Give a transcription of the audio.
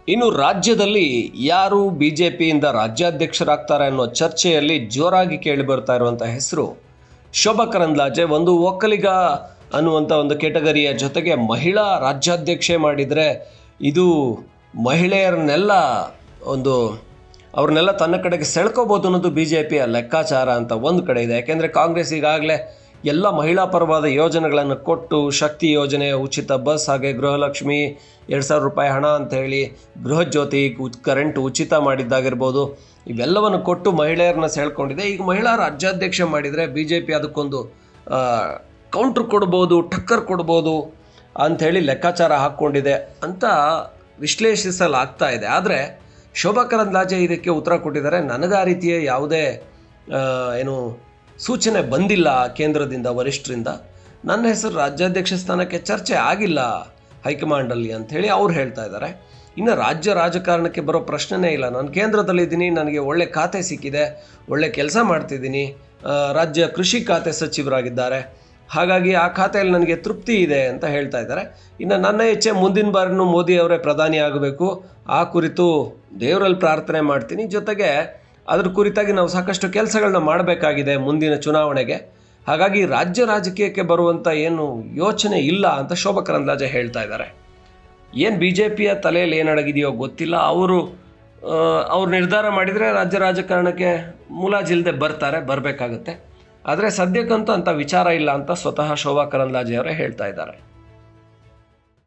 ಇನ್ನು ರಾಜ್ಯದಲ್ಲಿ ಯಾರು ಬಿ ಜೆ ಪಿಯಿಂದ ರಾಜ್ಯಾಧ್ಯಕ್ಷರಾಗ್ತಾರೆ ಅನ್ನೋ ಚರ್ಚೆಯಲ್ಲಿ ಜೋರಾಗಿ ಕೇಳಿ ಬರ್ತಾ ಇರುವಂಥ ಹೆಸರು ಶೋಭಾ ಕರಂದ್ಲಾಜೆ ಒಂದು ಒಕ್ಕಲಿಗ ಅನ್ನುವಂಥ ಒಂದು ಕೆಟಗರಿಯ ಜೊತೆಗೆ ಮಹಿಳಾ ರಾಜ್ಯಾಧ್ಯಕ್ಷೆ ಮಾಡಿದರೆ ಇದು ಮಹಿಳೆಯರನ್ನೆಲ್ಲ ಒಂದು ಅವ್ರನ್ನೆಲ್ಲ ತನ್ನ ಕಡೆಗೆ ಸೆಳ್ಕೋಬೋದು ಅನ್ನೋದು ಬಿ ಜೆ ಪಿಯ ಲೆಕ್ಕಾಚಾರ ಅಂತ ಒಂದು ಕಡೆ ಇದೆ ಯಾಕೆಂದರೆ ಕಾಂಗ್ರೆಸ್ ಈಗಾಗಲೇ ಎಲ್ಲ ಮಹಿಳಾ ಪರವಾದ ಯೋಜನೆಗಳನ್ನು ಕೊಟ್ಟು ಶಕ್ತಿ ಯೋಜನೆ ಉಚಿತ ಬಸ್ ಹಾಗೆ ಗೃಹಲಕ್ಷ್ಮಿ ಎರಡು ಸಾವಿರ ರೂಪಾಯಿ ಹಣ ಅಂತ ಹೇಳಿ ಗೃಹಜ್ಯೋತಿ ಉ- ಕರೆಂಟ್ ಉಚಿತ ಮಾಡಿದ್ದಾಗಿರ್ಬೋದು ಇವೆಲ್ಲವನ್ನು ಕೊಟ್ಟು ಮಹಿಳೆಯರನ್ನ ಸೆಳ್ಕೊಂಡಿದೆ ಈಗ ಮಹಿಳಾ ರಾಜ್ಯಾಧ್ಯಕ್ಷೆ ಮಾಡಿದರೆ ಬಿ ಜೆ ಪಿ ಅದಕ್ಕೊಂದು ಕೌಂಟ್ರ್ ಕೊಡ್ಬೋದು ಟಕ್ಕರ್ ಕೊಡ್ಬೋದು ಅಂಥೇಳಿ ಲೆಕ್ಕಾಚಾರ ಹಾಕ್ಕೊಂಡಿದೆ ಅಂತ ವಿಶ್ಲೇಷಿಸಲಾಗ್ತಾ ಇದೆ ಆದರೆ ಶೋಭಾ ಕರಂದ್ಲಾಜೆ ಇದಕ್ಕೆ ಉತ್ತರ ಕೊಟ್ಟಿದ್ದಾರೆ ನನಗೆ ಆ ರೀತಿಯ ಯಾವುದೇ ಆ, ಏನು ಸೂಚನೆ ಬಂದಿಲ್ಲ ಕೇಂದ್ರದಿಂದ ವರಿಷ್ಠರಿಂದ ನನ್ನ ಹೆಸರು ರಾಜ್ಯಾಧ್ಯಕ್ಷ ಸ್ಥಾನಕ್ಕೆ ಚರ್ಚೆ ಆಗಿಲ್ಲ ಹೈಕಮಾಂಡಲ್ಲಿ ಅಂಥೇಳಿ ಅವ್ರು ಹೇಳ್ತಾ ಇದ್ದಾರೆ ಇನ್ನು ರಾಜ್ಯ ರಾಜಕಾರಣಕ್ಕೆ ಬರೋ ಪ್ರಶ್ನೆನೇ ಇಲ್ಲ ನಾನು ಕೇಂದ್ರದಲ್ಲಿದ್ದೀನಿ ನನಗೆ ಒಳ್ಳೆ ಖಾತೆ ಸಿಕ್ಕಿದೆ ಒಳ್ಳೆ ಕೆಲಸ ಮಾಡ್ತಿದ್ದೀನಿ ಆ, ರಾಜ್ಯ ಕೃಷಿ ಖಾತೆ ಸಚಿವರಾಗಿದ್ದಾರೆ ಹಾಗಾಗಿ ಆ ಖಾತೆಯಲ್ಲಿ ನನಗೆ ತೃಪ್ತಿ ಇದೆ ಅಂತ ಹೇಳ್ತಾ ಇದ್ದಾರೆ ಇನ್ನು ನನ್ನ ಇಚ್ಛೆ ಮುಂದಿನ ಬಾರಿನೂ ಮೋದಿ ಅವರೇ ಪ್ರಧಾನಿ ಆಗಬೇಕು ಆ ಕುರಿತು ದೇವರಲ್ಲಿ ಪ್ರಾರ್ಥನೆ ಮಾಡ್ತೀನಿ ಜೊತೆಗೆ ಅದ್ರ ಕುರಿತಾಗಿ ನಾವು ಸಾಕಷ್ಟು ಕೆಲಸಗಳನ್ನ ಮಾಡಬೇಕಾಗಿದೆ ಮುಂದಿನ ಚುನಾವಣೆಗೆ ಹಾಗಾಗಿ ರಾಜ್ಯ ರಾಜಕೀಯಕ್ಕೆ ಬರುವಂಥ ಏನು ಯೋಚನೆ ಇಲ್ಲ ಅಂತ ಶೋಭಾ ಕರಂದ್ಲಾಜೆ ಹೇಳ್ತಾ ಇದ್ದಾರೆ ಏನು ಬಿ ಜೆ ಪಿಯ ತಲೆಯಲ್ಲಿ ಏನು ಅಡಗಿದೆಯೋ ಗೊತ್ತಿಲ್ಲ ಅವರು ಅವ್ರು ನಿರ್ಧಾರ ಮಾಡಿದರೆ ರಾಜ್ಯ ರಾಜಕಾರಣಕ್ಕೆ ಮುಲಾಜಿಲ್ಲದೆ ಬರ್ತಾರೆ ಬರಬೇಕಾಗುತ್ತೆ ಆದರೆ ಸದ್ಯಕ್ಕಂತೂ ಅಂಥ ವಿಚಾರ ಇಲ್ಲ ಅಂತ ಸ್ವತಃ ಶೋಭಾ ಕರಂದ್ಲಾಜೆ ಅವರೇ ಹೇಳ್ತಾ ಇದ್ದಾರೆ